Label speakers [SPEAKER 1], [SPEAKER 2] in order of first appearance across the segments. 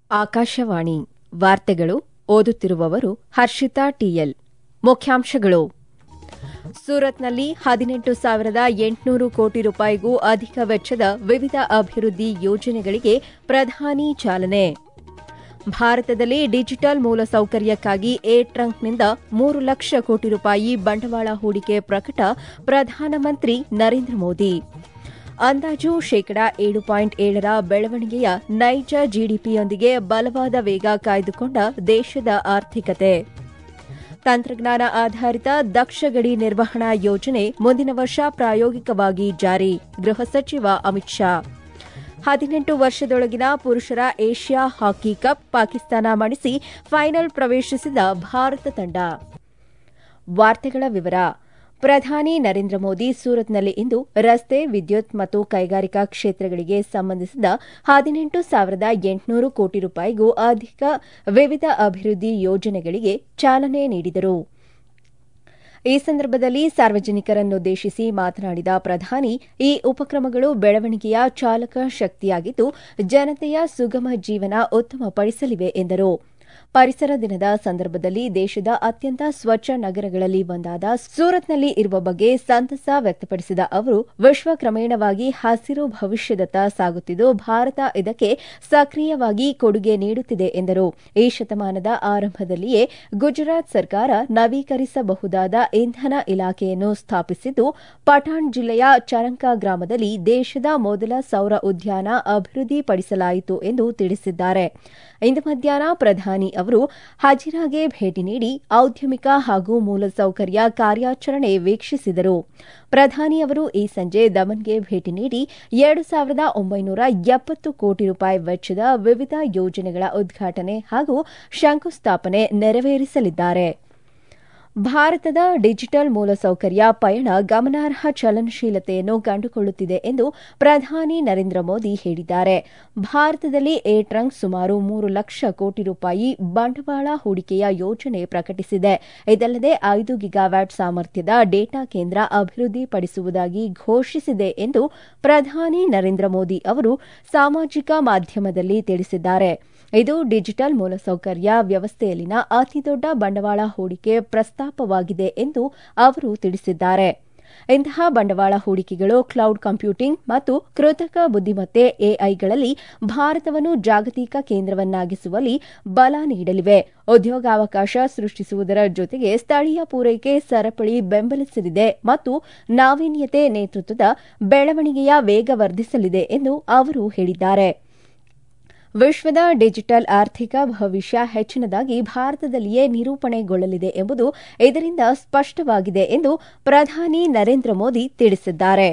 [SPEAKER 1] ಆಕಾಶವಾಣಿ ವಾರ್ತೆಗಳು ಓದುತ್ತಿರುವವರು ಹರ್ಷಿತಾ ಟಿಎಲ್ ಮುಖ್ಯಾಂಶಗಳು ಸೂರತ್ನಲ್ಲಿ ಹದಿನೆಂಟು ಸಾವಿರದ ಎಂಟುನೂರು ಕೋಟಿ ರೂಪಾಯಿಗೂ ಅಧಿಕ ವೆಚ್ಚದ ವಿವಿಧ ಅಭಿವೃದ್ಧಿ ಯೋಜನೆಗಳಿಗೆ ಪ್ರಧಾನಿ ಚಾಲನೆ ಭಾರತದಲ್ಲಿ ಡಿಜಿಟಲ್ ಮೂಲಸೌಕರ್ಯಕ್ಕಾಗಿ ಏರ್ ಟ್ರಂಕ್ನಿಂದ ಮೂರು ಲಕ್ಷ ಕೋಟಿ ರೂಪಾಯಿ ಬಂಡವಾಳ ಹೂಡಿಕೆ ಪ್ರಕಟ ಪ್ರಧಾನಮಂತ್ರಿ ನರೇಂದ್ರ ಮೋದಿ ಅಂದಾಜು ಶೇಕಡಾ ಏಳು ಪಾಯಿಂಟ್ ಏಳರ ಬೆಳವಣಿಗೆಯ ನೈಜ ಜಿಡಿಪಿಯೊಂದಿಗೆ ಬಲವಾದ ವೇಗ ಕಾಯ್ದುಕೊಂಡ ದೇಶದ ಆರ್ಥಿಕತೆ ತಂತ್ರಜ್ಞಾನ ಆಧಾರಿತ ದಕ್ಷ ಗಡಿ ನಿರ್ವಹಣಾ ಯೋಜನೆ ಮುಂದಿನ ವರ್ಷ ಪ್ರಾಯೋಗಿಕವಾಗಿ ಜಾರಿ ಗೃಹ ಸಚಿವ ಅಮಿತ್ ಶಾ ಹದಿನೆಂಟು ವರ್ಷದೊಳಗಿನ ಪುರುಷರ ಏಷ್ಯಾ ಹಾಕಿ ಕಪ್ ಪಾಕಿಸ್ತಾನ ಮಣಿಸಿ ಫೈನಲ್ ಪ್ರವೇಶಿಸಿದ ಭಾರತ ತಂಡ ವಾರ್ತೆಗಳ ವಿವರ ಪ್ರಧಾನಿ ನರೇಂದ್ರ ಮೋದಿ ಸೂರತ್ನಲ್ಲಿ ಇಂದು ರಸ್ತೆ ವಿದ್ಯುತ್ ಮತ್ತು ಕೈಗಾರಿಕಾ ಕ್ಷೇತ್ರಗಳಿಗೆ ಸಂಬಂಧಿಸಿದ ಹದಿನೆಂಟು ಸಾವಿರದ ಎಂಟುನೂರು ಕೋಟಿ ರೂಪಾಯಿಗೂ ಅಧಿಕ ವಿವಿಧ ಅಭಿವೃದ್ಧಿ ಯೋಜನೆಗಳಿಗೆ ಚಾಲನೆ ನೀಡಿದರು ಈ ಸಂದರ್ಭದಲ್ಲಿ ಸಾರ್ವಜನಿಕರನ್ನುದ್ದೇಶಿಸಿ ಮಾತನಾಡಿದ ಪ್ರಧಾನಿ ಈ ಉಪಕ್ರಮಗಳು ಬೆಳವಣಿಗೆಯ ಚಾಲಕ ಶಕ್ತಿಯಾಗಿದ್ದು ಜನತೆಯ ಸುಗಮ ಜೀವನ ಉತ್ತಮಪಡಿಸಲಿವೆ ಎಂದರು ಪರಿಸರ ದಿನದ ಸಂದರ್ಭದಲ್ಲಿ ದೇಶದ ಅತ್ಯಂತ ಸ್ವಚ್ಛ ನಗರಗಳಲ್ಲಿ ಒಂದಾದ ಸೂರತ್ನಲ್ಲಿ ಇರುವ ಬಗ್ಗೆ ಸಂತಸ ವ್ಯಕ್ತಪಡಿಸಿದ ಅವರು ವಿಶ್ವ ಕ್ರಮೇಣವಾಗಿ ಹಸಿರು ಭವಿಷ್ಯದತ್ತ ಸಾಗುತ್ತಿದ್ದು ಭಾರತ ಇದಕ್ಕೆ ಸಕ್ರಿಯವಾಗಿ ಕೊಡುಗೆ ನೀಡುತ್ತಿದೆ ಎಂದರು ಈ ಶತಮಾನದ ಆರಂಭದಲ್ಲಿಯೇ ಗುಜರಾತ್ ಸರ್ಕಾರ ನವೀಕರಿಸಬಹುದಾದ ಇಂಧನ ಇಲಾಖೆಯನ್ನು ಸ್ಥಾಪಿಸಿದ್ದು ಪಠಾಣ್ ಜಿಲ್ಲೆಯ ಚರಂಕ ಗ್ರಾಮದಲ್ಲಿ ದೇಶದ ಮೊದಲ ಸೌರ ಉದ್ಯಾನ ಅಭಿವೃದ್ಧಿಪಡಿಸಲಾಯಿತು ಎಂದು ತಿಳಿಸಿದ್ದಾರೆ ಇಂದು ಮಧ್ಯಾಹ್ನ ಪ್ರಧಾನಿ ಅವರು ಹಜಿರಾಗೆ ಭೇಟಿ ನೀಡಿ ಔದ್ಯಮಿಕ ಹಾಗೂ ಮೂಲಸೌಕರ್ಯ ಕಾರ್ಯಾಚರಣೆ ವೀಕ್ಷಿಸಿದರು ಪ್ರಧಾನಿ ಅವರು ಈ ಸಂಜೆ ದಮನ್ಗೆ ಭೇಟಿ ನೀಡಿ ಎರಡು ಸಾವಿರದ ಒಂಬೈನೂರ ಎಪ್ಪತ್ತು ಕೋಟಿ ರೂಪಾಯಿ ವೆಚ್ಚದ ವಿವಿಧ ಯೋಜನೆಗಳ ಉದ್ಘಾಟನೆ ಹಾಗೂ ಶಂಕುಸ್ಥಾಪನೆ ನೆರವೇರಿಸಲಿದ್ದಾರೆ ಭಾರತದ ಡಿಜಿಟಲ್ ಮೂಲಸೌಕರ್ಯ ಪಯಣ ಗಮನಾರ್ಹ ಚಲನಶೀಲತೆಯನ್ನು ಕಂಡುಕೊಳ್ಳುತ್ತಿದೆ ಎಂದು ಪ್ರಧಾನಿ ನರೇಂದ್ರ ಮೋದಿ ಹೇಳಿದ್ದಾರೆ ಭಾರತದಲ್ಲಿ ಏರ್ ಟ್ರಂಕ್ ಸುಮಾರು ಮೂರು ಲಕ್ಷ ಕೋಟಿ ರೂಪಾಯಿ ಬಂಡವಾಳ ಹೂಡಿಕೆಯ ಯೋಜನೆ ಪ್ರಕಟಿಸಿದೆ ಇದಲ್ಲದೆ ಐದು ಗಿಗಾವ್ಯಾಟ್ ಸಾಮರ್ಥ್ಯದ ಡೇಟಾ ಕೇಂದ್ರ ಅಭಿವೃದ್ಧಿಪಡಿಸುವುದಾಗಿ ಘೋಷಿಸಿದೆ ಎಂದು ಪ್ರಧಾನಿ ನರೇಂದ್ರ ಮೋದಿ ಅವರು ಸಾಮಾಜಿಕ ಮಾಧ್ಯಮದಲ್ಲಿ ತಿಳಿಸಿದ್ದಾರೆ ಇದು ಡಿಜಿಟಲ್ ಮೂಲಸೌಕರ್ಯ ವ್ಯವಸ್ಥೆಯಲ್ಲಿನ ಅತಿದೊಡ್ಡ ಬಂಡವಾಳ ಹೂಡಿಕೆ ಪ್ರಸ್ತಾಪವಾಗಿದೆ ಎಂದು ಅವರು ತಿಳಿಸಿದ್ದಾರೆ ಇಂತಹ ಬಂಡವಾಳ ಹೂಡಿಕೆಗಳು ಕ್ಲೌಡ್ ಕಂಪ್ಯೂಟಿಂಗ್ ಮತ್ತು ಕೃತಕ ಬುದ್ದಿಮತ್ತೆ ಎಐಗಳಲ್ಲಿ ಭಾರತವನ್ನು ಜಾಗತಿಕ ಕೇಂದ್ರವನ್ನಾಗಿಸುವಲ್ಲಿ ಬಲ ನೀಡಲಿವೆ ಉದ್ಯೋಗಾವಕಾಶ ಸೃಷ್ಟಿಸುವುದರ ಜೊತೆಗೆ ಸ್ಥಳೀಯ ಪೂರೈಕೆ ಸರಪಳಿ ಬೆಂಬಲಿಸಲಿದೆ ಮತ್ತು ನಾವೀನ್ಯತೆ ನೇತೃತ್ವದ ಬೆಳವಣಿಗೆಯ ವೇಗ ವರ್ಧಿಸಲಿದೆ ಎಂದು ಅವರು ಹೇಳಿದ್ದಾರೆ ವಿಶ್ವದ ಡಿಜಿಟಲ್ ಆರ್ಥಿಕ ಭವಿಷ್ಯ ಹೆಚ್ಚಿನದಾಗಿ ಭಾರತದಲ್ಲಿಯೇ ನಿರೂಪಣೆಗೊಳ್ಳಲಿದೆ ಎಂಬುದು ಇದರಿಂದ ಸ್ಪಷ್ಟವಾಗಿದೆ ಎಂದು ಪ್ರಧಾನಿ ನರೇಂದ್ರ ಮೋದಿ ತಿಳಿಸಿದ್ದಾರೆ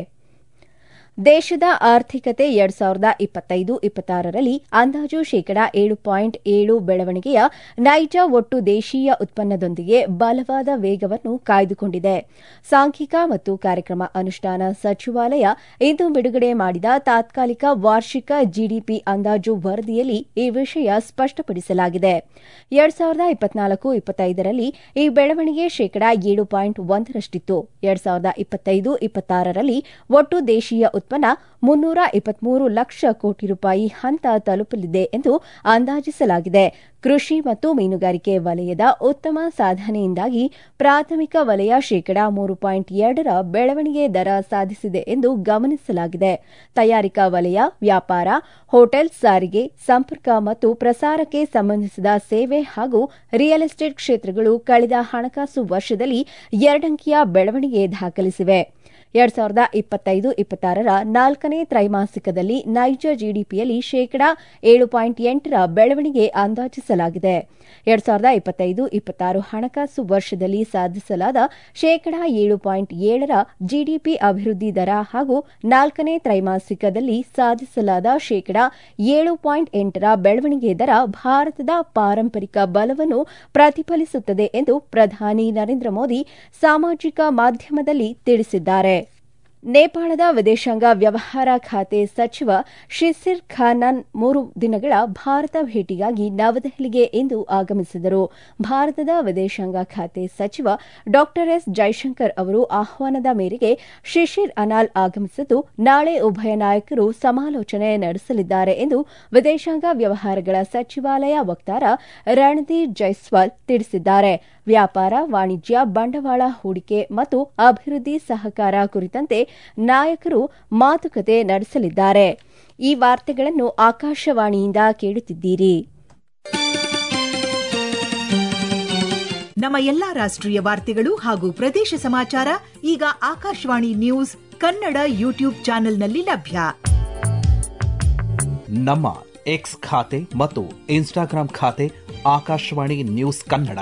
[SPEAKER 1] ದೇಶದ ಆರ್ಥಿಕತೆ ಎರಡ್ ಸಾವಿರದ ಇಪ್ಪತ್ತೈದು ಇಪ್ಪತ್ತಾರರಲ್ಲಿ ಅಂದಾಜು ಶೇಕಡಾ ಏಳು ಪಾಯಿಂಟ್ ಏಳು ಬೆಳವಣಿಗೆಯ ನೈಜ ಒಟ್ಟು ದೇಶೀಯ ಉತ್ಪನ್ನದೊಂದಿಗೆ ಬಲವಾದ ವೇಗವನ್ನು ಕಾಯ್ದುಕೊಂಡಿದೆ ಸಾಂಖ್ಯಿಕ ಮತ್ತು ಕಾರ್ಯಕ್ರಮ ಅನುಷ್ಠಾನ ಸಚಿವಾಲಯ ಇಂದು ಬಿಡುಗಡೆ ಮಾಡಿದ ತಾತ್ಕಾಲಿಕ ವಾರ್ಷಿಕ ಜಿಡಿಪಿ ಅಂದಾಜು ವರದಿಯಲ್ಲಿ ಈ ವಿಷಯ ಸ್ಪಷ್ಟಪಡಿಸಲಾಗಿದೆ ಎರಡ್ ಸಾವಿರದ ಇಪ್ಪತ್ನಾಲ್ಕು ಇಪ್ಪತ್ತೈದರಲ್ಲಿ ಈ ಬೆಳವಣಿಗೆ ಶೇಕಡಾ ಏಳು ಪಾಯಿಂಟ್ ಒಂದರಷ್ಟಿತ್ತು ಎರಡ್ ಸಾವಿರದ ಇಪ್ಪತ್ತೈದು ಇಪ್ಪತ್ತಾರರಲ್ಲಿ ಒಟ್ಟು ದೇಶೀಯ ಉತ್ಪನ್ನ ಮುನ್ನೂರ ಇಪ್ಪತ್ಮೂರು ಲಕ್ಷ ಕೋಟಿ ರೂಪಾಯಿ ಹಂತ ತಲುಪಲಿದೆ ಎಂದು ಅಂದಾಜಿಸಲಾಗಿದೆ ಕೃಷಿ ಮತ್ತು ಮೀನುಗಾರಿಕೆ ವಲಯದ ಉತ್ತಮ ಸಾಧನೆಯಿಂದಾಗಿ ಪ್ರಾಥಮಿಕ ವಲಯ ಶೇಕಡಾ ಮೂರು ಪಾಯಿಂಟ್ ಎರಡರ ಬೆಳವಣಿಗೆ ದರ ಸಾಧಿಸಿದೆ ಎಂದು ಗಮನಿಸಲಾಗಿದೆ ತಯಾರಿಕಾ ವಲಯ ವ್ಯಾಪಾರ ಹೋಟೆಲ್ ಸಾರಿಗೆ ಸಂಪರ್ಕ ಮತ್ತು ಪ್ರಸಾರಕ್ಕೆ ಸಂಬಂಧಿಸಿದ ಸೇವೆ ಹಾಗೂ ರಿಯಲ್ ಎಸ್ಟೇಟ್ ಕ್ಷೇತ್ರಗಳು ಕಳೆದ ಹಣಕಾಸು ವರ್ಷದಲ್ಲಿ ಎರಡಂಕಿಯ ಬೆಳವಣಿಗೆ ದಾಖಲಿಸಿವೆ ಎರಡ್ ಸಾವಿರದ ಇಪ್ಪತ್ತೈದು ಇಪ್ಪತ್ತಾರರ ನಾಲ್ಕನೇ ತ್ರೈಮಾಸಿಕದಲ್ಲಿ ನೈಜ ಜಿಡಿಪಿಯಲ್ಲಿ ಶೇಕಡಾ ಏಳು ಪಾಯಿಂಟ್ ಎಂಟರ ಬೆಳವಣಿಗೆ ಅಂದಾಜಿಸಲಾಗಿದೆ ಎರಡ್ ಸಾವಿರದ ಇಪ್ಪತ್ತೈದು ಇಪ್ಪತ್ತಾರು ಹಣಕಾಸು ವರ್ಷದಲ್ಲಿ ಸಾಧಿಸಲಾದ ಶೇಕಡಾ ಏಳು ಪಾಯಿಂಟ್ ಏಳರ ಜಿಡಿಪಿ ಅಭಿವೃದ್ಧಿ ದರ ಹಾಗೂ ನಾಲ್ಕನೇ ತ್ರೈಮಾಸಿಕದಲ್ಲಿ ಸಾಧಿಸಲಾದ ಶೇಕಡಾ ಏಳು ಪಾಯಿಂಟ್ ಎಂಟರ ಬೆಳವಣಿಗೆ ದರ ಭಾರತದ ಪಾರಂಪರಿಕ ಬಲವನ್ನು ಪ್ರತಿಫಲಿಸುತ್ತದೆ ಎಂದು ಪ್ರಧಾನಿ ನರೇಂದ್ರ ಮೋದಿ ಸಾಮಾಜಿಕ ಮಾಧ್ಯಮದಲ್ಲಿ ತಿಳಿಸಿದ್ದಾರೆ ನೇಪಾಳದ ವಿದೇಶಾಂಗ ವ್ಯವಹಾರ ಖಾತೆ ಸಚಿವ ಶಿಸಿರ್ ಖಾನನ್ ಮೂರು ದಿನಗಳ ಭಾರತ ಭೇಟಿಗಾಗಿ ನವದೆಹಲಿಗೆ ಇಂದು ಆಗಮಿಸಿದರು ಭಾರತದ ವಿದೇಶಾಂಗ ಖಾತೆ ಸಚಿವ ಡಾ ಎಸ್ ಜೈಶಂಕರ್ ಅವರು ಆಹ್ವಾನದ ಮೇರೆಗೆ ಶಿಶಿರ್ ಅನಾಲ್ ಆಗಮಿಸಿದ್ದು ನಾಳೆ ಉಭಯ ನಾಯಕರು ಸಮಾಲೋಚನೆ ನಡೆಸಲಿದ್ದಾರೆ ಎಂದು ವಿದೇಶಾಂಗ ವ್ಯವಹಾರಗಳ ಸಚಿವಾಲಯ ವಕ್ತಾರ ರಣದೀಪ್ ಜೈಸ್ವಾಲ್ ತಿಳಿಸಿದ್ದಾರೆ ವ್ಯಾಪಾರ ವಾಣಿಜ್ಯ ಬಂಡವಾಳ ಹೂಡಿಕೆ ಮತ್ತು ಅಭಿವೃದ್ಧಿ ಸಹಕಾರ ಕುರಿತಂತೆ ನಾಯಕರು ಮಾತುಕತೆ ನಡೆಸಲಿದ್ದಾರೆ ಈ ವಾರ್ತೆಗಳನ್ನು ಆಕಾಶವಾಣಿಯಿಂದ ಕೇಳುತ್ತಿದ್ದೀರಿ
[SPEAKER 2] ನಮ್ಮ ಎಲ್ಲಾ ರಾಷ್ಟ್ರೀಯ ವಾರ್ತೆಗಳು ಹಾಗೂ ಪ್ರದೇಶ ಸಮಾಚಾರ ಈಗ ಆಕಾಶವಾಣಿ ನ್ಯೂಸ್ ಕನ್ನಡ ಯೂಟ್ಯೂಬ್ ಚಾನೆಲ್ನಲ್ಲಿ ಲಭ್ಯ
[SPEAKER 3] ನಮ್ಮ ಎಕ್ಸ್ ಖಾತೆ ಮತ್ತು ಇನ್ಸ್ಟಾಗ್ರಾಂ ಖಾತೆ ಆಕಾಶವಾಣಿ ನ್ಯೂಸ್ ಕನ್ನಡ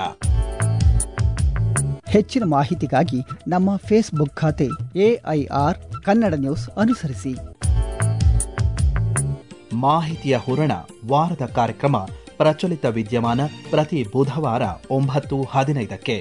[SPEAKER 4] ಹೆಚ್ಚಿನ ಮಾಹಿತಿಗಾಗಿ ನಮ್ಮ ಫೇಸ್ಬುಕ್ ಖಾತೆ ಎಐಆರ್ ಕನ್ನಡ ನ್ಯೂಸ್ ಅನುಸರಿಸಿ
[SPEAKER 3] ಮಾಹಿತಿಯ ಹೂರಣ ವಾರದ ಕಾರ್ಯಕ್ರಮ ಪ್ರಚಲಿತ ವಿದ್ಯಮಾನ ಪ್ರತಿ ಬುಧವಾರ ಒಂಬತ್ತು ಹದಿನೈದಕ್ಕೆ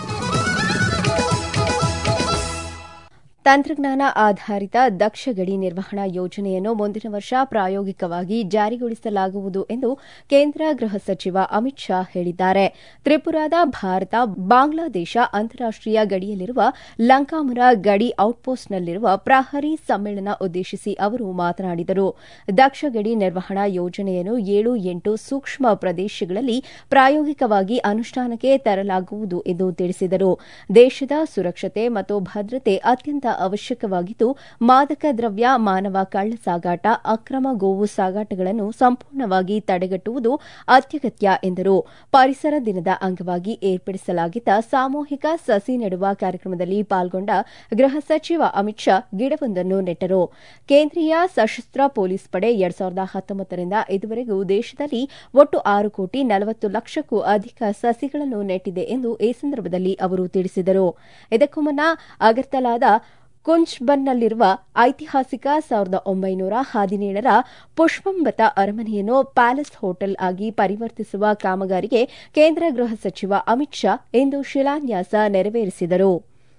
[SPEAKER 1] ತಂತ್ರಜ್ಞಾನ ಆಧಾರಿತ ದಕ್ಷ ಗಡಿ ನಿರ್ವಹಣಾ ಯೋಜನೆಯನ್ನು ಮುಂದಿನ ವರ್ಷ ಪ್ರಾಯೋಗಿಕವಾಗಿ ಜಾರಿಗೊಳಿಸಲಾಗುವುದು ಎಂದು ಕೇಂದ್ರ ಗೃಹ ಸಚಿವ ಅಮಿತ್ ಶಾ ಹೇಳಿದ್ದಾರೆ ತ್ರಿಪುರಾದ ಭಾರತ ಬಾಂಗ್ಲಾದೇಶ ಅಂತಾರಾಷ್ಟೀಯ ಗಡಿಯಲ್ಲಿರುವ ಲಂಕಾಮುರ ಗಡಿ ಔಟ್ಪೋಸ್ಟ್ನಲ್ಲಿರುವ ಪ್ರಹರಿ ಸಮ್ಮೇಳನ ಉದ್ದೇಶಿಸಿ ಅವರು ಮಾತನಾಡಿದರು ದಕ್ಷ ಗಡಿ ನಿರ್ವಹಣಾ ಯೋಜನೆಯನ್ನು ಏಳು ಎಂಟು ಸೂಕ್ಷ್ಮ ಪ್ರದೇಶಗಳಲ್ಲಿ ಪ್ರಾಯೋಗಿಕವಾಗಿ ಅನುಷ್ಠಾನಕ್ಕೆ ತರಲಾಗುವುದು ಎಂದು ತಿಳಿಸಿದರು ದೇಶದ ಸುರಕ್ಷತೆ ಮತ್ತು ಭದ್ರತೆ ಅತ್ಯಂತ ಅವಶ್ಯಕವಾಗಿದ್ದು ಮಾದಕ ದ್ರವ್ಯ ಮಾನವ ಕಳ್ಳ ಸಾಗಾಟ ಅಕ್ರಮ ಗೋವು ಸಾಗಾಟಗಳನ್ನು ಸಂಪೂರ್ಣವಾಗಿ ತಡೆಗಟ್ಟುವುದು ಅತ್ಯಗತ್ಯ ಎಂದರು ಪರಿಸರ ದಿನದ ಅಂಗವಾಗಿ ಏರ್ಪಡಿಸಲಾಗಿದ್ದ ಸಾಮೂಹಿಕ ಸಸಿ ನೆಡುವ ಕಾರ್ಯಕ್ರಮದಲ್ಲಿ ಪಾಲ್ಗೊಂಡ ಗೃಹ ಸಚಿವ ಅಮಿತ್ ಶಾ ಗಿಡವೊಂದನ್ನು ನೆಟ್ಟರು ಕೇಂದ್ರೀಯ ಸಶಸ್ತ್ರ ಪೊಲೀಸ್ ಪಡೆ ಎರಡ್ ಸಾವಿರದ ಹತ್ತೊಂಬತ್ತರಿಂದ ಇದುವರೆಗೂ ದೇಶದಲ್ಲಿ ಒಟ್ಟು ಆರು ಕೋಟಿ ನಲವತ್ತು ಲಕ್ಷಕ್ಕೂ ಅಧಿಕ ಸಸಿಗಳನ್ನು ನೆಟ್ಟಿದೆ ಎಂದು ಈ ಸಂದರ್ಭದಲ್ಲಿ ಅವರು ತಿಳಿಸಿದರು ಇದಕ್ಕೂ ಮುನ್ನ ಅಗರ್ತಲಾದ ಕುಂಚ್ಬನ್ನಲ್ಲಿರುವ ಐತಿಹಾಸಿಕ ಸಾವಿರದ ಒಂಬೈನೂರ ಹದಿನೇಳರ ಪುಷ್ಪಂಬತ ಅರಮನೆಯನ್ನು ಪ್ಯಾಲೇಸ್ ಹೋಟೆಲ್ ಆಗಿ ಪರಿವರ್ತಿಸುವ ಕಾಮಗಾರಿಗೆ ಕೇಂದ್ರ ಗೃಹ ಸಚಿವ ಅಮಿತ್ ಶಾ ಇಂದು ಶಿಲಾನ್ಯಾಸ ನೆರವೇರಿಸಿದರು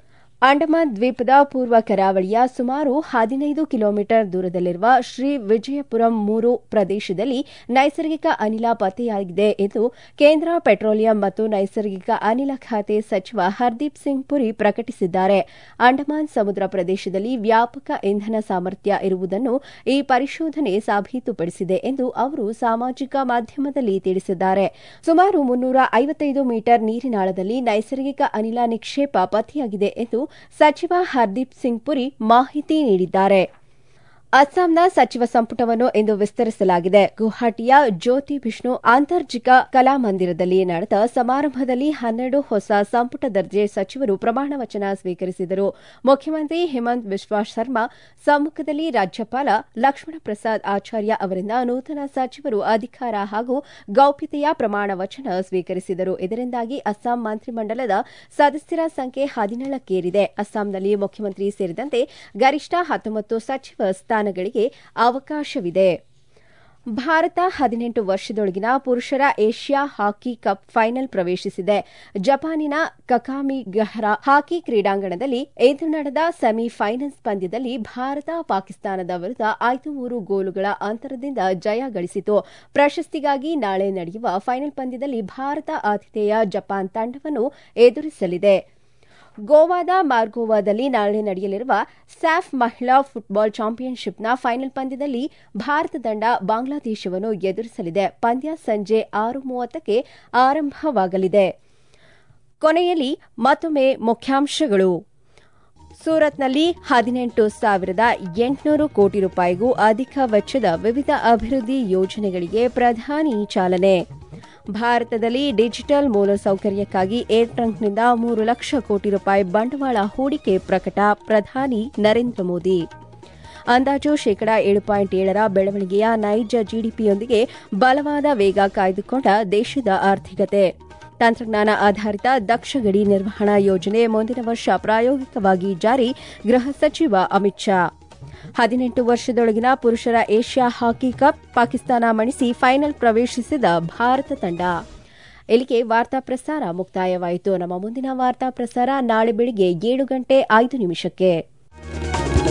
[SPEAKER 1] ಅಂಡಮಾನ್ ದ್ವೀಪದ ಪೂರ್ವ ಕರಾವಳಿಯ ಸುಮಾರು ಹದಿನೈದು ಕಿಲೋಮೀಟರ್ ದೂರದಲ್ಲಿರುವ ಶ್ರೀ ವಿಜಯಪುರಂ ಮೂರು ಪ್ರದೇಶದಲ್ಲಿ ನೈಸರ್ಗಿಕ ಅನಿಲ ಪತ್ತೆಯಾಗಿದೆ ಎಂದು ಕೇಂದ್ರ ಪೆಟ್ರೋಲಿಯಂ ಮತ್ತು ನೈಸರ್ಗಿಕ ಅನಿಲ ಖಾತೆ ಸಚಿವ ಹರ್ದೀಪ್ ಸಿಂಗ್ ಪುರಿ ಪ್ರಕಟಿಸಿದ್ದಾರೆ ಅಂಡಮಾನ್ ಸಮುದ್ರ ಪ್ರದೇಶದಲ್ಲಿ ವ್ಯಾಪಕ ಇಂಧನ ಸಾಮರ್ಥ್ಯ ಇರುವುದನ್ನು ಈ ಪರಿಶೋಧನೆ ಸಾಬೀತುಪಡಿಸಿದೆ ಎಂದು ಅವರು ಸಾಮಾಜಿಕ ಮಾಧ್ಯಮದಲ್ಲಿ ತಿಳಿಸಿದ್ದಾರೆ ಸುಮಾರು ಮುನ್ನೂರ ಐವತ್ತೈದು ಮೀಟರ್ ನೀರಿನಾಳದಲ್ಲಿ ನೈಸರ್ಗಿಕ ಅನಿಲ ನಿಕ್ಷೇಪ ಪತ್ತೆಯಾಗಿದೆ ಎಂದು ಸಚಿವ ಹರ್ದೀಪ್ ಸಿಂಗ್ ಪುರಿ ಮಾಹಿತಿ ನೀಡಿದ್ದಾರೆ ಅಸ್ಸಾಂನ ಸಚಿವ ಸಂಪುಟವನ್ನು ಇಂದು ವಿಸ್ತರಿಸಲಾಗಿದೆ ಗುವಾಹಟಿಯ ಜ್ಯೋತಿ ವಿಷ್ಣು ಆಂತರ್ಜಿಕ ಕಲಾಮಂದಿರದಲ್ಲಿ ನಡೆದ ಸಮಾರಂಭದಲ್ಲಿ ಹನ್ನೆರಡು ಹೊಸ ಸಂಪುಟ ದರ್ಜೆ ಸಚಿವರು ಪ್ರಮಾಣ ವಚನ ಸ್ವೀಕರಿಸಿದರು ಮುಖ್ಯಮಂತ್ರಿ ಹಿಮಂತ್ ಬಿಸ್ವಾ ಶರ್ಮಾ ಸಮ್ಮುಖದಲ್ಲಿ ರಾಜ್ಯಪಾಲ ಲಕ್ಷ್ಮಣ ಪ್ರಸಾದ್ ಆಚಾರ್ಯ ಅವರಿಂದ ನೂತನ ಸಚಿವರು ಅಧಿಕಾರ ಹಾಗೂ ಗೌಪ್ಯತೆಯ ಪ್ರಮಾಣ ವಚನ ಸ್ವೀಕರಿಸಿದರು ಇದರಿಂದಾಗಿ ಅಸ್ಸಾಂ ಮಂತ್ರಿಮಂಡಲದ ಸದಸ್ಯರ ಸಂಖ್ಯೆ ಹದಿನೇಳಕ್ಕೇರಿದೆ ಅಸ್ಸಾಂನಲ್ಲಿ ಮುಖ್ಯಮಂತ್ರಿ ಸೇರಿದಂತೆ ಗರಿಷ್ಠ ಹತ್ತೊಂಬತ್ತು ಸಚಿವ ಸ್ಥಾನಗಳಿಗೆ ಅವಕಾಶವಿದೆ ಭಾರತ ಹದಿನೆಂಟು ವರ್ಷದೊಳಗಿನ ಪುರುಷರ ಏಷ್ಯಾ ಹಾಕಿ ಕಪ್ ಫೈನಲ್ ಪ್ರವೇಶಿಸಿದೆ ಜಪಾನಿನ ಕಕಾಮಿಗಹರ ಹಾಕಿ ಕ್ರೀಡಾಂಗಣದಲ್ಲಿ ಇಂದು ನಡೆದ ಸೆಮಿಫೈನಲ್ಸ್ ಪಂದ್ಯದಲ್ಲಿ ಭಾರತ ಪಾಕಿಸ್ತಾನದ ವಿರುದ್ಧ ಐದು ಮೂರು ಗೋಲುಗಳ ಅಂತರದಿಂದ ಜಯ ಗಳಿಸಿತು ಪ್ರಶಸ್ತಿಗಾಗಿ ನಾಳೆ ನಡೆಯುವ ಫೈನಲ್ ಪಂದ್ಯದಲ್ಲಿ ಭಾರತ ಆತಿಥೇಯ ಜಪಾನ್ ತಂಡವನ್ನು ಎದುರಿಸಲಿದೆ ಗೋವಾದ ಮಾರ್ಗೋವಾದಲ್ಲಿ ನಾಳೆ ನಡೆಯಲಿರುವ ಸ್ಯಾಫ್ ಮಹಿಳಾ ಫುಟ್ಬಾಲ್ ಚಾಂಪಿಯನ್ಶಿಪ್ನ ಫೈನಲ್ ಪಂದ್ಯದಲ್ಲಿ ಭಾರತ ತಂಡ ಬಾಂಗ್ಲಾದೇಶವನ್ನು ಎದುರಿಸಲಿದೆ ಪಂದ್ಯ ಸಂಜೆ ಆರು ಮೂವತ್ತಕ್ಕೆ ಆರಂಭವಾಗಲಿದೆ ಕೊನೆಯಲ್ಲಿ ಮತ್ತೊಮ್ಮೆ ಮುಖ್ಯಾಂಶಗಳು ಸೂರತ್ನಲ್ಲಿ ಹದಿನೆಂಟು ಸಾವಿರದ ಎಂಟುನೂರು ಕೋಟಿ ರೂಪಾಯಿಗೂ ಅಧಿಕ ವೆಚ್ಚದ ವಿವಿಧ ಅಭಿವೃದ್ಧಿ ಯೋಜನೆಗಳಿಗೆ ಪ್ರಧಾನಿ ಚಾಲನೆ ಭಾರತದಲ್ಲಿ ಡಿಜಿಟಲ್ ಮೂಲಸೌಕರ್ಯಕ್ಕಾಗಿ ಏರ್ ಟ್ರಂಕ್ನಿಂದ ಮೂರು ಲಕ್ಷ ಕೋಟಿ ರೂಪಾಯಿ ಬಂಡವಾಳ ಹೂಡಿಕೆ ಪ್ರಕಟ ಪ್ರಧಾನಿ ನರೇಂದ್ರ ಮೋದಿ ಅಂದಾಜು ಶೇಕಡಾ ಏಳು ಪಾಯಿಂಟ್ ಏಳರ ಬೆಳವಣಿಗೆಯ ನೈಜ ಜಿಡಿಪಿಯೊಂದಿಗೆ ಬಲವಾದ ವೇಗ ಕಾಯ್ದುಕೊಂಡ ದೇಶದ ಆರ್ಥಿಕತೆ ತಂತ್ರಜ್ಞಾನ ಆಧಾರಿತ ದಕ್ಷ ಗಡಿ ನಿರ್ವಹಣಾ ಯೋಜನೆ ಮುಂದಿನ ವರ್ಷ ಪ್ರಾಯೋಗಿಕವಾಗಿ ಜಾರಿ ಗೃಹ ಸಚಿವ ಅಮಿತ್ ಶಾ ಹದಿನೆಂಟು ವರ್ಷದೊಳಗಿನ ಪುರುಷರ ಏಷ್ಯಾ ಹಾಕಿ ಕಪ್ ಪಾಕಿಸ್ತಾನ ಮಣಿಸಿ ಫೈನಲ್ ಪ್ರವೇಶಿಸಿದ ಭಾರತ ತಂಡ ಇಲ್ಲಿಗೆ ವಾರ್ತಾ ಪ್ರಸಾರ ಮುಕ್ತಾಯವಾಯಿತು ನಮ್ಮ ಮುಂದಿನ ವಾರ್ತಾ ಪ್ರಸಾರ ನಾಳೆ ಬೆಳಿಗ್ಗೆ ಏಳು ಗಂಟೆ ಐದು ನಿಮಿಷಕ್ಕೆ